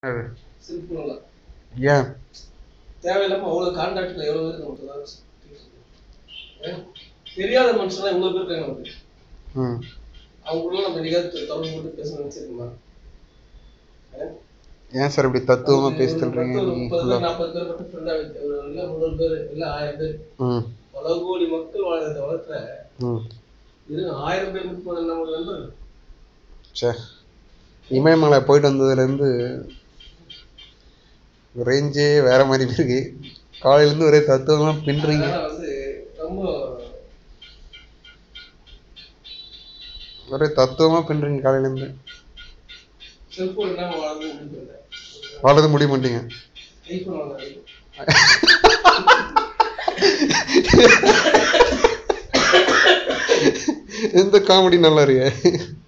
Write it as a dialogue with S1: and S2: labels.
S1: அது
S2: சிம்பிள் நல்லா
S1: ஏன்
S2: தேவையில்லாம அவ்வளவு கான்டாக்ட்ல எவ்வளவு பேர் நமக்கு தான் ஏன்? தெரியாத மனுஷன் இவ்வளவு பேர் இருக்காங்க நமக்கு
S1: ம்
S2: அவங்களும் நம்ம நிகழ்த்து தொடர்பு போட்டு பேச நினைச்சிருக்கோமா
S1: ஏன் சார் இப்படி தத்துவமா பேச சொல்றீங்க
S2: ஒரு
S1: நீ
S2: முப்பது
S1: full-ஆ?
S2: பேர் நாற்பது பேர் மட்டும் ஃப்ரெண்டா ஒரு இல்ல முந்நூறு பேர் இல்ல ஆயிரம் பேர்
S1: ம்
S2: பல கோடி மக்கள் வாழ்ந்த உலகத்துல
S1: ம்
S2: இது ஆயிரம் பேர் மட்டும் போன நம்ம நண்பர்
S1: சே இமயமலை போயிட்டு வந்ததுலேருந்து ரேஞ்சே வேற மாதிரி இருக்கு காலையிலேருந்து ஒரே தத்துவமாக பின்றீங்க
S2: அதனால வந்து ரொம்ப
S1: ஒரே தத்துவமாக பின்றீங்க காலையிலேருந்து
S2: செல்போன் இல்லாம வாழ்ந்து முடிவு
S1: வாழது முடிய மாட்டீங்க
S2: ஐபோன் வாங்க
S1: எந்த காமெடி நல்லா இருக்கு